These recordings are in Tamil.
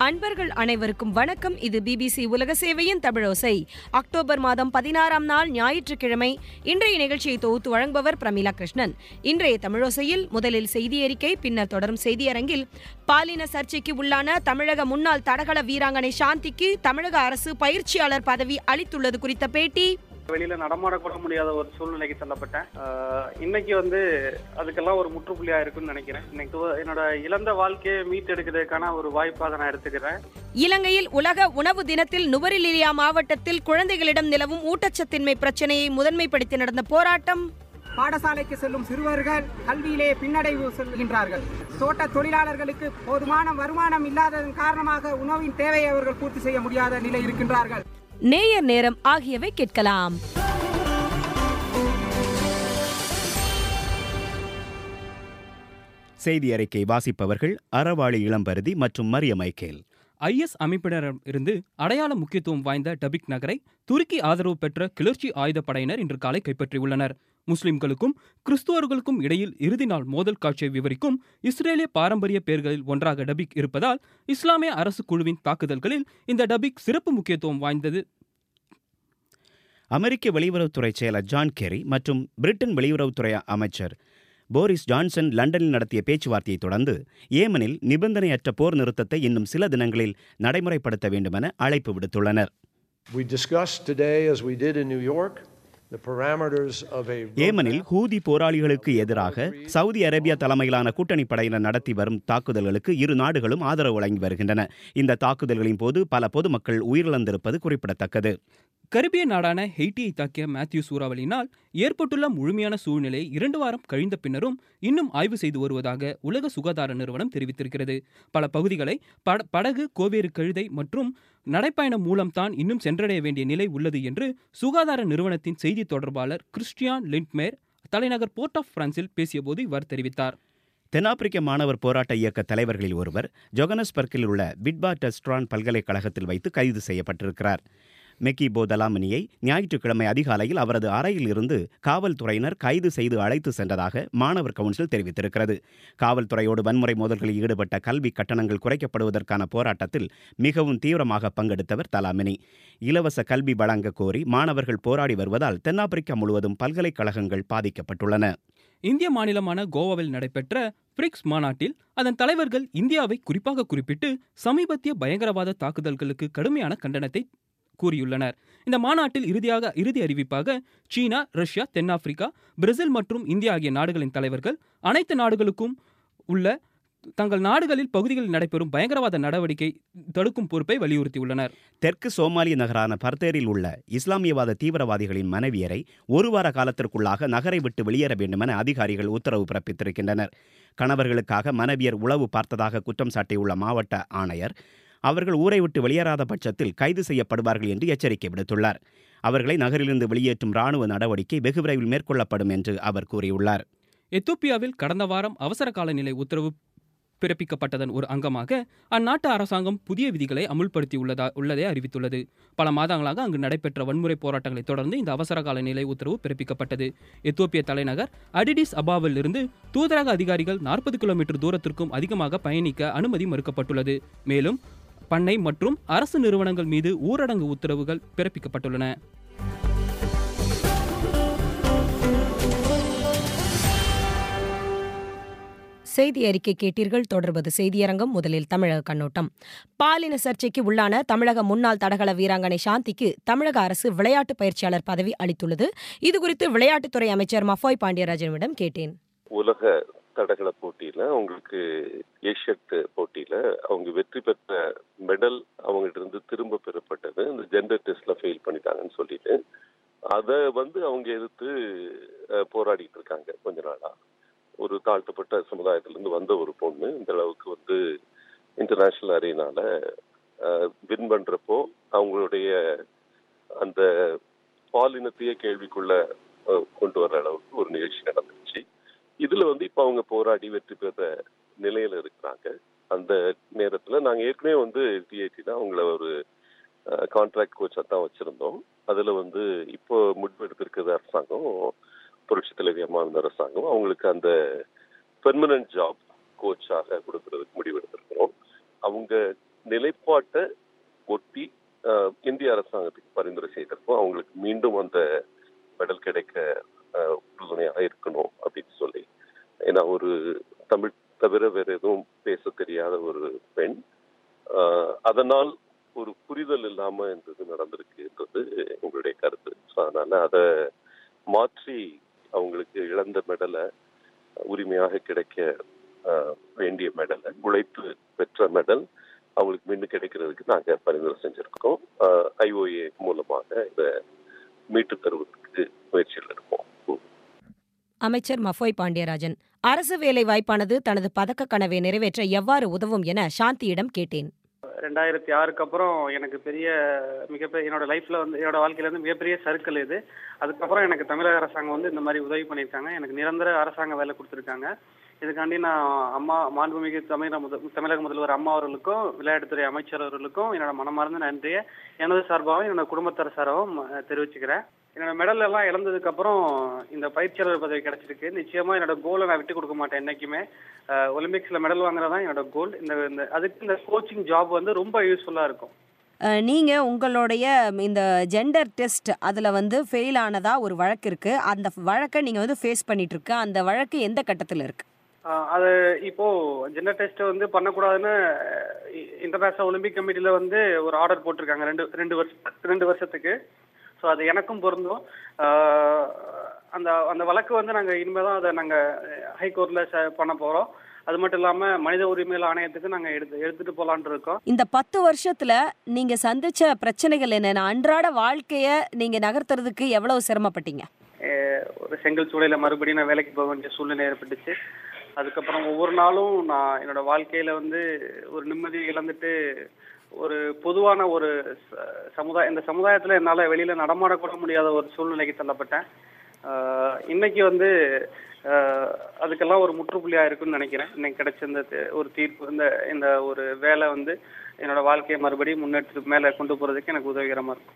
அன்பர்கள் அனைவருக்கும் வணக்கம் இது பிபிசி உலக சேவையின் தமிழோசை அக்டோபர் மாதம் பதினாறாம் நாள் ஞாயிற்றுக்கிழமை இன்றைய நிகழ்ச்சியை தொகுத்து வழங்குபவர் பிரமிளா கிருஷ்ணன் இன்றைய தமிழோசையில் முதலில் செய்தி அறிக்கை பின்னர் தொடரும் செய்தியரங்கில் பாலின சர்ச்சைக்கு உள்ளான தமிழக முன்னாள் தடகள வீராங்கனை சாந்திக்கு தமிழக அரசு பயிற்சியாளர் பதவி அளித்துள்ளது குறித்த பேட்டி வெளியில நடமாடக்கூட முடியாத ஒரு சூழ்நிலைக்கு தள்ளப்பட்டேன் ஆஹ் இன்னைக்கு வந்து அதுக்கெல்லாம் ஒரு முற்றுப்புள்ளியா இருக்குன்னு நினைக்கிறேன் இன்னைக்கு ஒ- என்னோட இழந்த வாழ்க்கையை மீட்டெடுக்கிறதுக்கான ஒரு வாய்ப்பாக நான் எடுத்துக்கிறேன் இலங்கையில் உலக உணவு தினத்தில் நுவரெலியா மாவட்டத்தில் குழந்தைகளிடம் நிலவும் ஊட்டச்சத்தின்மை பிரச்சனையை முதன்மைப்படுத்தி நடந்த போராட்டம் பாடசாலைக்கு செல்லும் சிறுவர்கள் கல்வியிலே பின்னடைவு செல்கின்றார்கள் தோட்ட தொழிலாளர்களுக்கு போதுமான வருமானம் இல்லாததன் காரணமாக உணவின் தேவையை அவர்கள் பூர்த்தி செய்ய முடியாத நிலை இருக்கின்றார்கள் நேயர் நேரம் ஆகியவை கேட்கலாம் செய்தி அறிக்கை வாசிப்பவர்கள் அறவாளி இளம்பருதி மற்றும் மரிய மைக்கேல் ஐஎஸ் அமைப்பினரிடம் இருந்து அடையாள முக்கியத்துவம் வாய்ந்த டபிக் நகரை துருக்கி ஆதரவு பெற்ற கிளர்ச்சி ஆயுதப் படையினர் இன்று காலை கைப்பற்றியுள்ளனர் முஸ்லிம்களுக்கும் கிறிஸ்துவர்களுக்கும் இடையில் இறுதி நாள் மோதல் காட்சியை விவரிக்கும் இஸ்ரேலிய பாரம்பரிய பெயர்களில் ஒன்றாக டபிக் இருப்பதால் இஸ்லாமிய அரசு குழுவின் தாக்குதல்களில் இந்த டபிக் சிறப்பு முக்கியத்துவம் வாய்ந்தது அமெரிக்க வெளியுறவுத்துறை செயலர் ஜான் கெரி மற்றும் பிரிட்டன் வெளியுறவுத்துறை அமைச்சர் போரிஸ் ஜான்சன் லண்டனில் நடத்திய பேச்சுவார்த்தையை தொடர்ந்து ஏமனில் நிபந்தனையற்ற போர் நிறுத்தத்தை இன்னும் சில தினங்களில் நடைமுறைப்படுத்த வேண்டுமென அழைப்பு விடுத்துள்ளனர் We discussed today, as we did in New York, the parameters of a ஏமனில் ஹூதி போராளிகளுக்கு எதிராக சவுதி அரேபியா தலைமையிலான கூட்டணி படையினர் நடத்தி வரும் தாக்குதல்களுக்கு இரு நாடுகளும் ஆதரவு வழங்கி வருகின்றன இந்த தாக்குதல்களின் போது பல பொதுமக்கள் உயிரிழந்திருப்பது குறிப்பிடத்தக்கது கரிபிய நாடான ஹெய்ட்டியை தாக்கிய மேத்யூ சூறாவளியினால் ஏற்பட்டுள்ள முழுமையான சூழ்நிலையை இரண்டு வாரம் கழிந்த பின்னரும் இன்னும் ஆய்வு செய்து வருவதாக உலக சுகாதார நிறுவனம் தெரிவித்திருக்கிறது பல பகுதிகளை பட படகு கோவேறு கழுதை மற்றும் நடைப்பயணம் மூலம்தான் இன்னும் சென்றடைய வேண்டிய நிலை உள்ளது என்று சுகாதார நிறுவனத்தின் செய்தி தொடர்பாளர் கிறிஸ்டியான் லிண்ட்மேர் தலைநகர் போர்ட் ஆஃப் பிரான்சில் பேசியபோது இவ்வாறு தெரிவித்தார் தென்னாப்பிரிக்க மாணவர் போராட்ட இயக்க தலைவர்களில் ஒருவர் ஜொகனஸ்பர்க்கில் உள்ள விட்பா டெஸ்ட்ரான் பல்கலைக்கழகத்தில் வைத்து கைது செய்யப்பட்டிருக்கிறார் மெக்கி போதலாமினியை ஞாயிற்றுக்கிழமை அதிகாலையில் அவரது அறையில் இருந்து காவல்துறையினர் கைது செய்து அழைத்து சென்றதாக மாணவர் கவுன்சில் தெரிவித்திருக்கிறது காவல்துறையோடு வன்முறை மோதல்களில் ஈடுபட்ட கல்வி கட்டணங்கள் குறைக்கப்படுவதற்கான போராட்டத்தில் மிகவும் தீவிரமாக பங்கெடுத்தவர் தலாமினி இலவச கல்வி வழங்க கோரி மாணவர்கள் போராடி வருவதால் தென்னாப்பிரிக்கா முழுவதும் பல்கலைக்கழகங்கள் பாதிக்கப்பட்டுள்ளன இந்திய மாநிலமான கோவாவில் நடைபெற்ற பிரிக்ஸ் மாநாட்டில் அதன் தலைவர்கள் இந்தியாவை குறிப்பாக குறிப்பிட்டு சமீபத்திய பயங்கரவாத தாக்குதல்களுக்கு கடுமையான கண்டனத்தை கூறியுள்ளனர் இந்த மாநாட்டில் இறுதியாக இறுதி அறிவிப்பாக சீனா ரஷ்யா தென்னாப்பிரிக்கா பிரேசில் மற்றும் இந்தியா ஆகிய நாடுகளின் தலைவர்கள் அனைத்து நாடுகளுக்கும் உள்ள தங்கள் நாடுகளில் பகுதிகளில் நடைபெறும் பயங்கரவாத நடவடிக்கை தடுக்கும் பொறுப்பை வலியுறுத்தியுள்ளனர் தெற்கு சோமாலிய நகரான பர்தேரில் உள்ள இஸ்லாமியவாத தீவிரவாதிகளின் மனைவியரை ஒரு வார காலத்திற்குள்ளாக நகரை விட்டு வெளியேற வேண்டுமென அதிகாரிகள் உத்தரவு பிறப்பித்திருக்கின்றனர் கணவர்களுக்காக மனைவியர் உளவு பார்த்ததாக குற்றம் சாட்டியுள்ள மாவட்ட ஆணையர் அவர்கள் ஊரை விட்டு வெளியேறாத பட்சத்தில் கைது செய்யப்படுவார்கள் என்று எச்சரிக்கை விடுத்துள்ளார் அவர்களை நகரிலிருந்து வெளியேற்றும் ராணுவ நடவடிக்கை வெகு விரைவில் மேற்கொள்ளப்படும் என்று அவர் கூறியுள்ளார் எத்தோப்பியாவில் கடந்த வாரம் அவசர கால நிலை உத்தரவு பிறப்பிக்கப்பட்டதன் ஒரு அங்கமாக அந்நாட்டு அரசாங்கம் புதிய விதிகளை அமுல்படுத்தியுள்ளதா உள்ளதை அறிவித்துள்ளது பல மாதங்களாக அங்கு நடைபெற்ற வன்முறை போராட்டங்களை தொடர்ந்து இந்த அவசர கால நிலை உத்தரவு பிறப்பிக்கப்பட்டது எத்தோப்பிய தலைநகர் அடிடிஸ் அபாவில் இருந்து தூதரக அதிகாரிகள் நாற்பது கிலோமீட்டர் தூரத்திற்கும் அதிகமாக பயணிக்க அனுமதி மறுக்கப்பட்டுள்ளது மேலும் பண்ணை மற்றும் அரசு நிறுவனங்கள் மீது ஊரடங்கு உத்தரவுகள் பிறப்பிக்கப்பட்டுள்ளன செய்தி அறிக்கை கேட்டீர்கள் தொடர்வது செய்தியரங்கம் முதலில் தமிழக கண்ணோட்டம் பாலின சர்ச்சைக்கு உள்ளான தமிழக முன்னாள் தடகள வீராங்கனை சாந்திக்கு தமிழக அரசு விளையாட்டு பயிற்சியாளர் பதவி அளித்துள்ளது இதுகுறித்து விளையாட்டுத்துறை அமைச்சர் மஃபாய் பாண்டியராஜனிடம் கேட்டேன் உலக தடகள போட்டியில அவங்களுக்கு ஏஷியட் போட்டியில அவங்க வெற்றி பெற்ற மெடல் அவங்ககிட்ட இருந்து திரும்ப பெறப்பட்டது இந்த ஜெண்டர் டெஸ்ட்ல ஃபெயில் பண்ணிட்டாங்கன்னு சொல்லிட்டு அதை வந்து அவங்க எதிர்த்து அஹ், போராடிட்டு இருக்காங்க கொஞ்ச நாளா ஒரு தாழ்த்தப்பட்ட சமுதாயத்திலிருந்து வந்த ஒரு பொண்ணு இந்த அளவுக்கு வந்து இன்டர்நேஷனல் அரேனால வின் பண்றப்போ அவங்களுடைய அந்த பாலினத்தையே கேள்விக்குள்ள அஹ், கொண்டு வர அளவுக்கு ஒரு நிகழ்ச்சி நடந்துச்சு இதுல வந்து இப்ப அவங்க போராடி வெற்றி பெற நிலையில இருக்கிறாங்க அந்த நேரத்துல நாங்க ஏற்கனவே வந்து டிஐடி தான் அவங்கள ஒரு கான்ட்ராக்ட் கோச்சா தான் வச்சிருந்தோம் அதுல வந்து இப்போ முடிவு எடுத்திருக்கிறது அரசாங்கம் புரட்சி தலைவி அம்மா இருந்த அரசாங்கம் அவங்களுக்கு அந்த பெர்மனன்ட் ஜாப் கோச்சாக கொடுக்கறதுக்கு முடிவு எடுத்திருக்கிறோம் அவங்க நிலைப்பாடு செயல்பாட்டை ஒட்டி அஹ், இந்திய அரசாங்கத்துக்கு பரிந்துரை செய்திருக்கோம் அவங்களுக்கு மீண்டும் அந்த மெடல் கிடைக்க அஹ், உறுதுணையாக இருக்கணும் அப்படின்னு சொல்லி ஏன்னா ஒரு தமிழ் தவிர வேற எதுவும் பேச தெரியாத ஒரு பெண் அஹ், அதனால் ஒரு புரிதல் இல்லாம இந்த இது நடந்திருக்குன்றது உங்களுடைய கருத்து ஸோ அதனால அதை மாற்றி அவங்களுக்கு இழந்த மெடலை உரிமையாக கிடைக்க அஹ், வேண்டிய மெடலை உழைத்து பெற்ற மெடல் அவங்களுக்கு மீண்டும் கிடைக்கிறதுக்கு நாங்க பரிந்துரை செஞ்சிருக்கோம் ஐஓஏ மூலமாக இதை மீட்டு தருவதற்கு முயற்சியில் இருப்போம் ம். அமைச்சர் மஃபோய் பாண்டியராஜன் அரசு வேலை வாய்ப்பானது தனது பதக்க கனவை நிறைவேற்ற எவ்வாறு உதவும் என சாந்தியிடம் கேட்டேன் ரெண்டாயிரத்தி ஆறுக்கு அப்புறம் எனக்கு பெரிய மிகப்பெரிய என்னோட லைஃப்ல வந்து என்னோட வாழ்க்கையில இருந்து மிகப்பெரிய சர்க்கிள் இது அதுக்கப்புறம் எனக்கு தமிழக அரசாங்கம் வந்து இந்த மாதிரி உதவி பண்ணியிருக்காங்க எனக்கு நிரந்தர அரசாங்க வேலை கொடுத்துருக்காங்க இதுக்காண்டி நான் அம்மா மாண்புமிகு தமிழக முதல் தமிழக முதல்வர் அம்மா அவர்களுக்கும் விளையாட்டுத்துறை அமைச்சர் அவர்களுக்கும் என்னோட மனமார்ந்த நன்றியை எனது சார்பாகவும் என்னோட குடும்பத்தார் சார்பாகவும் அஹ், தெரிவிச்சுக்கிறேன் என்னோட மெடல் எல்லாம் இழந்ததுக்கு அப்புறம் இந்த பயிற்சியாளர் பதவி கிடைச்சிருக்கு நிச்சயமா என்னோட கோலை நான் விட்டு கொடுக்க மாட்டேன் என்னைக்குமே அஹ், ஒலிம்பிக்ஸ்ல மெடல் வாங்குறது தான் என்னோட கோல் இந்த இந்த அதுக்கு இந்த கோச்சிங் ஜாப் வந்து ரொம்ப யூஸ்ஃபுல்லா இருக்கும் அஹ், நீங்க உங்களுடைய இந்த ஜெண்டர் டெஸ்ட் அதுல வந்து ஃபெயில் ஆனதா ஒரு வழக்கு இருக்கு அந்த வழக்கை நீங்க வந்து ஃபேஸ் பண்ணிட்டு இருக்கு அந்த வழக்கு எந்த கட்டத்துல இருக்கு ஆஹ் அது இப்போ ஜெண்டர் டெஸ்ட் வந்து பண்ணக்கூடாதுன்னு இன்டர்நேஷனல் ஒலிம்பிக் கமிட்டில வந்து ஒரு ஆர்டர் போட்டிருக்காங்க ரெண்டு ரெண்டு வருஷம் ரெண்டு வருஷத்துக்கு ஸோ அது எனக்கும் பொருந்தும் ஆஹ் அந்த அந்த வழக்கு வந்து நாங்கள் இனிமேல் தான் அதை நாங்கள் ஹைகோர்ட்டில் பண்ண போகிறோம் அது மட்டும் இல்லாமல் மனித உரிமைகள் ஆணையத்துக்கு நாங்கள் எடுத்து எடுத்துட்டு போகலான்ட்டு இருக்கோம் இந்த பத்து வருஷத்துல நீங்க சந்திச்ச பிரச்சனைகள் என்னென்ன அன்றாட வாழ்க்கைய நீங்க நகர்த்துறதுக்கு எவ்வளவு சிரமப்பட்டீங்க அஹ் ஒரு செங்கல் சூளையில மறுபடியும் நான் வேலைக்கு போக வேண்டிய சூழ்நிலை ஏற்பட்டுச்சு அதுக்கப்புறம் ஒவ்வொரு நாளும் நான் என்னோட வாழ்க்கையில வந்து ஒரு நிம்மதி இழந்துட்டு ஒரு பொதுவான ஒரு ச- சமுதாய இந்த சமுதாயத்துல என்னால வெளியில நடமாடக்கூட முடியாத ஒரு சூழ்நிலைக்கு தள்ளப்பட்டேன் அஹ் இன்னைக்கு வந்து அஹ் அதுக்கெல்லாம் ஒரு முற்றுப்புள்ளியா இருக்குன்னு நினைக்கிறேன் இன்னைக்கு கிடைச்ச இந்த தி- ஒரு தீர்ப்பு இந்த இந்த ஒரு வேலை வந்து என்னோட வாழ்க்கையை மறுபடியும் முன்னெடுத்து மேல கொண்டு போறதுக்கு எனக்கு உதவிகரமா இருக்கும்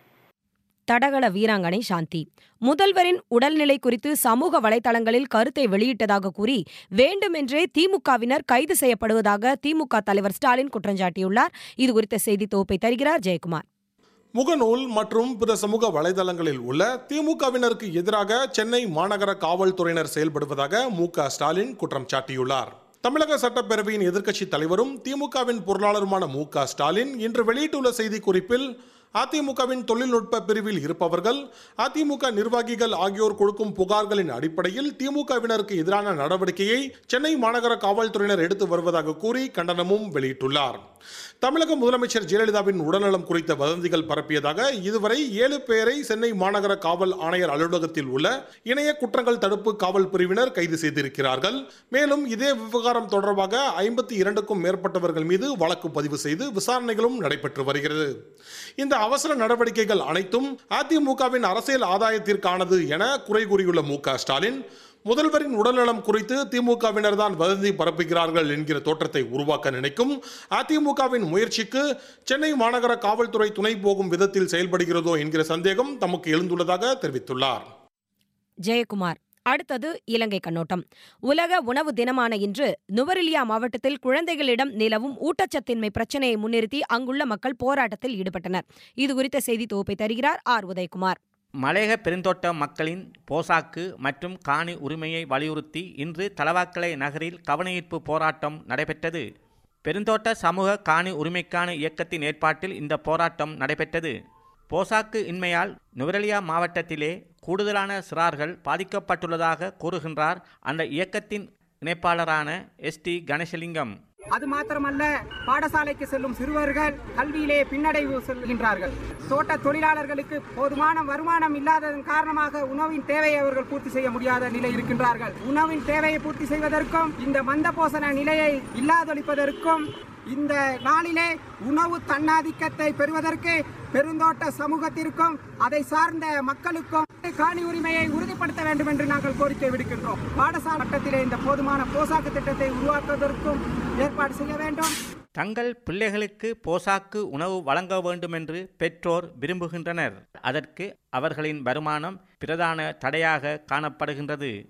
தடகள வீராங்கனை சாந்தி முதல்வரின் உடல்நிலை குறித்து சமூக வலைதளங்களில் கருத்தை வெளியிட்டதாக கூறி வேண்டுமென்றே திமுகவினர் கைது செய்யப்படுவதாக திமுக தலைவர் ஸ்டாலின் குற்றஞ்சாட்டியுள்ளார் இது குறித்த செய்தி தொகுப்பை தருகிறார் ஜெயக்குமார் முகநூல் மற்றும் பிற சமூக வலைதளங்களில் உள்ள திமுகவினருக்கு எதிராக சென்னை மாநகர காவல்துறையினர் செயல்படுவதாக மு க ஸ்டாலின் குற்றம் சாட்டியுள்ளார் தமிழக சட்டப்பேரவையின் எதிர்க்கட்சி தலைவரும் திமுகவின் பொருளாளருமான மு க ஸ்டாலின் இன்று வெளியிட்டுள்ள செய்திக்குறிப்பில் அதிமுகவின் தொழில்நுட்ப பிரிவில் இருப்பவர்கள் அதிமுக நிர்வாகிகள் ஆகியோர் கொடுக்கும் புகார்களின் அடிப்படையில் திமுகவினருக்கு எதிரான நடவடிக்கையை சென்னை மாநகர காவல்துறையினர் எடுத்து வருவதாக கூறி கண்டனமும் வெளியிட்டுள்ளார் தமிழக முதலமைச்சர் ஜெயலலிதாவின் உடல்நலம் குறித்த வதந்திகள் பரப்பியதாக இதுவரை ஏழு பேரை சென்னை மாநகர காவல் ஆணையர் அலுவலகத்தில் உள்ள இணைய குற்றங்கள் தடுப்பு காவல் பிரிவினர் கைது செய்திருக்கிறார்கள் மேலும் இதே விவகாரம் தொடர்பாக ஐம்பத்தி இரண்டுக்கும் மேற்பட்டவர்கள் மீது வழக்கு பதிவு செய்து விசாரணைகளும் நடைபெற்று வருகிறது இந்த அவசர நடவடிக்கைகள் அனைத்தும் அதிமுகவின் அரசியல் ஆதாயத்திற்கானது என குறை கூறியுள்ள மு க ஸ்டாலின் முதல்வரின் உடல்நலம் குறித்து திமுகவினர் தான் வதந்தி பரப்புகிறார்கள் என்கிற தோற்றத்தை உருவாக்க நினைக்கும் அதிமுகவின் முயற்சிக்கு சென்னை மாநகர காவல்துறை துணை போகும் விதத்தில் செயல்படுகிறதோ என்கிற சந்தேகம் தமக்கு எழுந்துள்ளதாக தெரிவித்துள்ளார் ஜெயக்குமார் அடுத்தது இலங்கை கண்ணோட்டம் உலக உணவு தினமான இன்று நுவரெலியா மாவட்டத்தில் குழந்தைகளிடம் நிலவும் ஊட்டச்சத்தின்மை பிரச்சனையை முன்னிறுத்தி அங்குள்ள மக்கள் போராட்டத்தில் ஈடுபட்டனர் இது குறித்த செய்தி தொகுப்பை தருகிறார் ஆர் உதயகுமார் மலையக பெருந்தோட்ட மக்களின் போசாக்கு மற்றும் காணி உரிமையை வலியுறுத்தி இன்று தலவாக்கலை நகரில் கவனஈர்ப்பு போராட்டம் நடைபெற்றது பெருந்தோட்ட சமூக காணி உரிமைக்கான இயக்கத்தின் ஏற்பாட்டில் இந்த போராட்டம் நடைபெற்றது போசாக்கு இன்மையால் நுவரெலியா மாவட்டத்திலே கூடுதலான சிறார்கள் பாதிக்கப்பட்டுள்ளதாக கூறுகின்றார் அந்த இயக்கத்தின் இணைப்பாளரான எஸ் டி கணேசலிங்கம் அது மாத்திரமல்ல பாடசாலைக்கு செல்லும் சிறுவர்கள் கல்வியிலே பின்னடைவு செல்கின்றார்கள் தோட்ட தொழிலாளர்களுக்கு போதுமான வருமானம் இல்லாததன் காரணமாக உணவின் தேவையை அவர்கள் பூர்த்தி செய்ய முடியாத நிலை இருக்கின்றார்கள் உணவின் தேவையை பூர்த்தி செய்வதற்கும் இந்த மந்த போசன நிலையை இல்லாதொழிப்பதற்கும் இந்த நாளிலே உணவு தன்னாதிக்கத்தை பெறுவதற்கு பெருந்தோட்ட சமூகத்திற்கும் அதை சார்ந்த மக்களுக்கும் காணி உரிமையை உறுதிப்படுத்த வேண்டும் என்று நாங்கள் கோரிக்கை விடுக்கின்றோம் பாடசாலை மட்டத்திலே இந்த போதுமான போசாக்கு திட்டத்தை உருவாக்குவதற்கும் ஏற்பாடு செய்ய வேண்டும் தங்கள் பிள்ளைகளுக்கு போசாக்கு உணவு வழங்க வேண்டுமென்று பெற்றோர் விரும்புகின்றனர் அதற்கு அவர்களின் வருமானம் பிரதான தடையாக காணப்படுகின்றது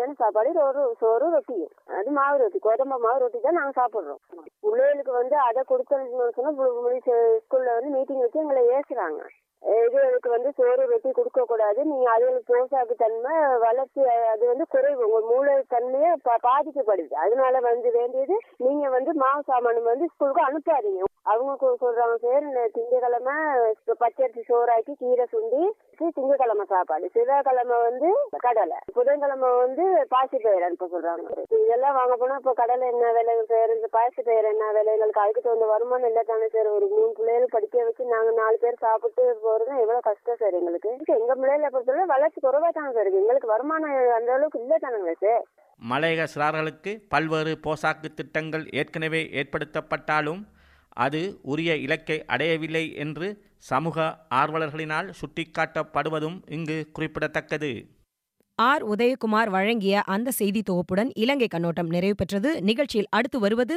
மத்தியான சாப்பாடு ஒரு சோறு ரொட்டியும் அது மாவு ரொட்டி கோதம்பு மாவு ரொட்டி தான் நாங்க சாப்பிடுறோம் பிள்ளைகளுக்கு வந்து அதை கொடுக்கணும்னு சொன்னா ஸ்கூல்ல வந்து மீட்டிங் வச்சு எங்களை ஏசுறாங்க இதுகளுக்கு வந்து சோறு ரொட்டி கொடுக்க கூடாது நீங்க அதுகளுக்கு போசாக்கு தன்மை வளர்ச்சி அது வந்து குறைவு உங்க மூளை தன்மையே பா- பாதிக்கப்படுது அதனால வந்து வேண்டியது நீங்க வந்து மாவு சாமான் வந்து ஸ்கூலுக்கு அனுப்பாதீங்க அவங்க கு- சொல்றாங்க சார் இந்த திங்கக்கிழமை பச்சரிசி சோறாக்கி கீரை சுண்டி சி- திங்கக்கிழமை சாப்பாடு செவ்வாய்க்கிழமை வந்து கடலை புதன்கிழமை வந்து பாசி பயிர் அனுப்ப சொல்றாங்க இதெல்லாம் வாங்க போனா இப்ப கடலை என்ன விலை சார் இந்த பாசி பயிர் என்ன விலை எங்களுக்கு அதுக்கு தகுந்த வருமானம் இல்லை தானே சார் ஒரு மூணு பிள்ளைகள் படிக்க வச்சு நாங்க நாலு பேர் சாப்பிட்டு போறதுன்னா எவ்வளவு கஷ்டம் சார் எங்களுக்கு எங்க பிள்ளைகளை பொறுத்தவரை வளர்ச்சி குறைவா தானே சார் இருக்கு எங்களுக்கு வருமானம் அந்த அளவுக்கு இல்லை தானுங்களே சார் மலையக சிறார்களுக்கு பல்வேறு போசாக்கு திட்டங்கள் ஏற்கனவே ஏற்படுத்தப்பட்டாலும் அது உரிய இலக்கை அடையவில்லை என்று சமூக ஆர்வலர்களினால் சுட்டிக்காட்டப்படுவதும் இங்கு குறிப்பிடத்தக்கது ஆர் உதயகுமார் வழங்கிய அந்த செய்தி தொகுப்புடன் இலங்கை கண்ணோட்டம் நிறைவு பெற்றது நிகழ்ச்சியில் அடுத்து வருவது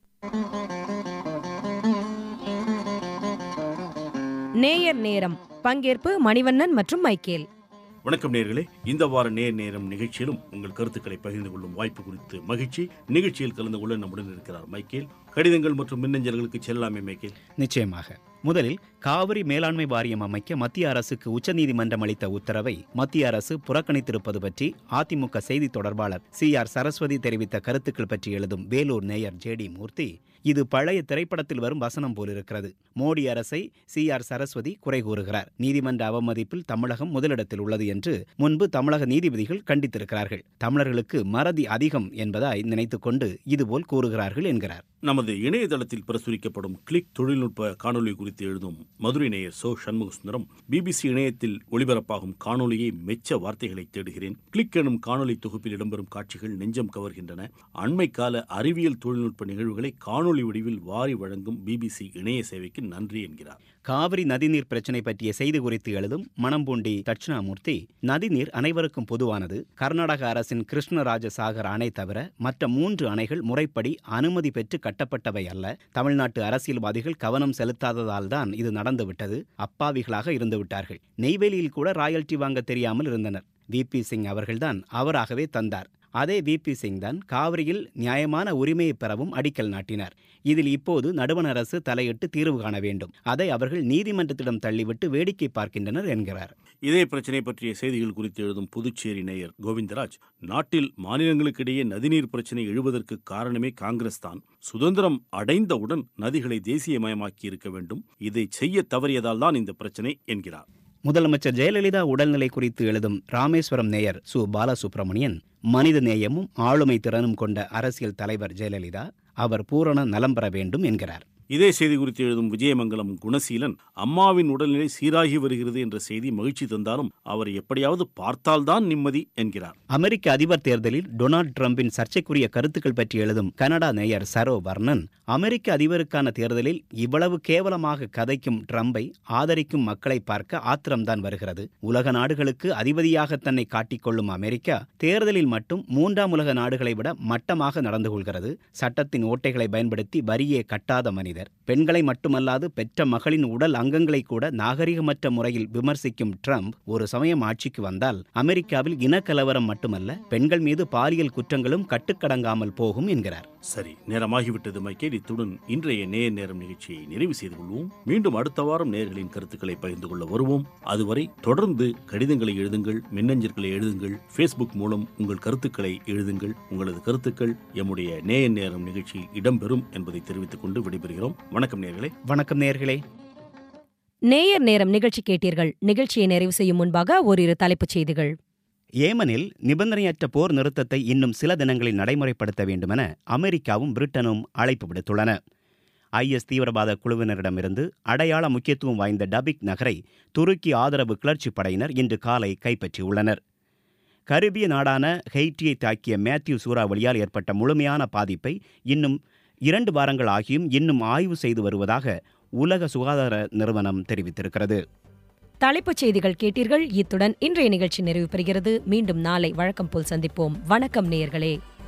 நேயர் நேரம் பங்கேற்பு மணிவண்ணன் மற்றும் மைக்கேல் வணக்கம் நேர்களே இந்த வார நேர் நேரம் நிகழ்ச்சியிலும் உங்கள் கருத்துக்களை பகிர்ந்து கொள்ளும் வாய்ப்பு குறித்து மகிழ்ச்சி நிகழ்ச்சியில் கலந்து கொள்ள நம்முடன் இருக்கிறார் மைக்கேல் கடிதங்கள் மற்றும் மின்னஞ்சல்களுக்கு செல்லாமே மைக்கேல் நிச்சயமாக முதலில் காவிரி மேலாண்மை வாரியம் அமைக்க மத்திய அரசுக்கு உச்சநீதிமன்றம் அளித்த உத்தரவை மத்திய அரசு புறக்கணித்திருப்பது பற்றி அதிமுக செய்தி தொடர்பாளர் சி ஆர் சரஸ்வதி தெரிவித்த கருத்துக்கள் பற்றி எழுதும் வேலூர் நேயர் ஜே டி மூர்த்தி இது பழைய திரைப்படத்தில் வரும் வசனம் போலிருக்கிறது மோடி அரசை சி ஆர் சரஸ்வதி குறை கூறுகிறார் நீதிமன்ற அவமதிப்பில் தமிழகம் முதலிடத்தில் உள்ளது என்று முன்பு தமிழக நீதிபதிகள் கண்டித்திருக்கிறார்கள் தமிழர்களுக்கு மறதி அதிகம் என்பதாய் நினைத்துக் கொண்டு இதுபோல் கூறுகிறார்கள் என்கிறார் நமது இணையதளத்தில் பிரசுரிக்கப்படும் கிளிக் தொழில்நுட்ப காணொளி குறித்து எழுதும் மதுரை நேயர் சோ சண்முக சுந்தரம் பிபிசி இணையத்தில் ஒளிபரப்பாகும் காணொளியை மெச்ச வார்த்தைகளை தேடுகிறேன் கிளிக் எனும் காணொளி தொகுப்பில் இடம்பெறும் காட்சிகள் நெஞ்சம் கவர்கின்றன அண்மை கால அறிவியல் தொழில்நுட்ப நிகழ்வுகளை காணொளி வடிவில் வாரி வழங்கும் பிபிசி இணைய சேவைக்கு நன்றி என்கிறார் காவிரி நதிநீர் பிரச்சினை பற்றிய செய்தி குறித்து எழுதும் மணம்பூண்டி தட்சிணாமூர்த்தி நதிநீர் அனைவருக்கும் பொதுவானது கர்நாடக அரசின் கிருஷ்ணராஜ சாகர் அணை தவிர மற்ற மூன்று அணைகள் முறைப்படி அனுமதி பெற்று கட்டப்பட்டவை அல்ல தமிழ்நாட்டு அரசியல்வாதிகள் கவனம் செலுத்தாததால் தான் இது நடந்துவிட்டது அப்பாவிகளாக இருந்துவிட்டார்கள் நெய்வேலியில் கூட ராயல்டி வாங்க தெரியாமல் இருந்தனர் விபி சிங் அவர்கள்தான் அவராகவே தந்தார் அதே விபி சிங் தான் காவிரியில் நியாயமான உரிமையை பெறவும் அடிக்கல் நாட்டினார் இதில் இப்போது நடுவண் அரசு தலையிட்டு தீர்வு காண வேண்டும் அதை அவர்கள் நீதிமன்றத்திடம் தள்ளிவிட்டு வேடிக்கை பார்க்கின்றனர் என்கிறார் இதே பிரச்சினை பற்றிய செய்திகள் குறித்து எழுதும் புதுச்சேரி நேயர் கோவிந்தராஜ் நாட்டில் மாநிலங்களுக்கிடையே நதிநீர் பிரச்சினை எழுவதற்கு காரணமே காங்கிரஸ் தான் சுதந்திரம் அடைந்தவுடன் நதிகளை தேசியமயமாக்கி இருக்க வேண்டும் இதை செய்ய தவறியதால் தான் இந்த பிரச்சினை என்கிறார் முதலமைச்சர் ஜெயலலிதா உடல்நிலை குறித்து எழுதும் ராமேஸ்வரம் நேயர் சு பாலசுப்ரமணியன் மனித நேயமும் ஆளுமை திறனும் கொண்ட அரசியல் தலைவர் ஜெயலலிதா அவர் பூரண நலம் பெற வேண்டும் என்கிறார் இதே செய்தி குறித்து எழுதும் விஜயமங்கலம் குணசீலன் அம்மாவின் உடல்நிலை சீராகி வருகிறது என்ற செய்தி மகிழ்ச்சி தந்தாலும் அவர் எப்படியாவது பார்த்தால்தான் நிம்மதி என்கிறார் அமெரிக்க அதிபர் தேர்தலில் டொனால்ட் ட்ரம்பின் சர்ச்சைக்குரிய கருத்துக்கள் பற்றி எழுதும் கனடா நேயர் சரோ வர்ணன் அமெரிக்க அதிபருக்கான தேர்தலில் இவ்வளவு கேவலமாக கதைக்கும் ட்ரம்பை ஆதரிக்கும் மக்களை பார்க்க ஆத்திரம்தான் வருகிறது உலக நாடுகளுக்கு அதிபதியாக தன்னை காட்டிக்கொள்ளும் அமெரிக்கா தேர்தலில் மட்டும் மூன்றாம் உலக நாடுகளை விட மட்டமாக நடந்து கொள்கிறது சட்டத்தின் ஓட்டைகளை பயன்படுத்தி வரியே கட்டாத மனிதர் பெண்களை மட்டுமல்லாது பெற்ற மகளின் உடல் அங்கங்களை கூட நாகரிகமற்ற முறையில் விமர்சிக்கும் ட்ரம்ப் ஒரு சமயம் ஆட்சிக்கு வந்தால் அமெரிக்காவில் இனக்கலவரம் மட்டுமல்ல பெண்கள் மீது பாலியல் குற்றங்களும் கட்டுக்கடங்காமல் போகும் என்கிறார் சரி நேரமாகிவிட்டது மைக்கேல் இத்துடன் இன்றைய நேர் நேரம் நிகழ்ச்சியை நிறைவு செய்து கொள்வோம் மீண்டும் அடுத்த வாரம் நேர்களின் கருத்துக்களை பகிர்ந்து கொள்ள வருவோம் அதுவரை தொடர்ந்து கடிதங்களை எழுதுங்கள் மின்னஞ்சல்களை எழுதுங்கள் ஃபேஸ்புக் மூலம் உங்கள் கருத்துக்களை எழுதுங்கள் உங்களது கருத்துக்கள் எம்முடைய நேய நேரம் நிகழ்ச்சியில் இடம்பெறும் என்பதை தெரிவித்துக் கொண்டு விடைபெறுகிறோம் வணக்கம் நேர்களே வணக்கம் நேர்களே நேயர் நேரம் நிகழ்ச்சி கேட்டீர்கள் நிகழ்ச்சியை நிறைவு செய்யும் முன்பாக ஓரிரு தலைப்புச் செய்திகள் ஏமனில் நிபந்தனையற்ற போர் நிறுத்தத்தை இன்னும் சில தினங்களில் நடைமுறைப்படுத்த வேண்டுமென அமெரிக்காவும் பிரிட்டனும் அழைப்பு விடுத்துள்ளன ஐஎஸ் தீவிரவாத குழுவினரிடமிருந்து அடையாள முக்கியத்துவம் வாய்ந்த டபிக் நகரை துருக்கி ஆதரவு கிளர்ச்சிப் படையினர் இன்று காலை கைப்பற்றியுள்ளனர் கரிபிய நாடான ஹெய்ட்டியை தாக்கிய மேத்யூ சூறாவளியால் ஏற்பட்ட முழுமையான பாதிப்பை இன்னும் இரண்டு வாரங்கள் ஆகியும் இன்னும் ஆய்வு செய்து வருவதாக உலக சுகாதார நிறுவனம் தெரிவித்திருக்கிறது தலைப்புச் செய்திகள் கேட்டீர்கள் இத்துடன் இன்றைய நிகழ்ச்சி நிறைவு பெறுகிறது மீண்டும் நாளை வழக்கம் போல் சந்திப்போம் வணக்கம் நேயர்களே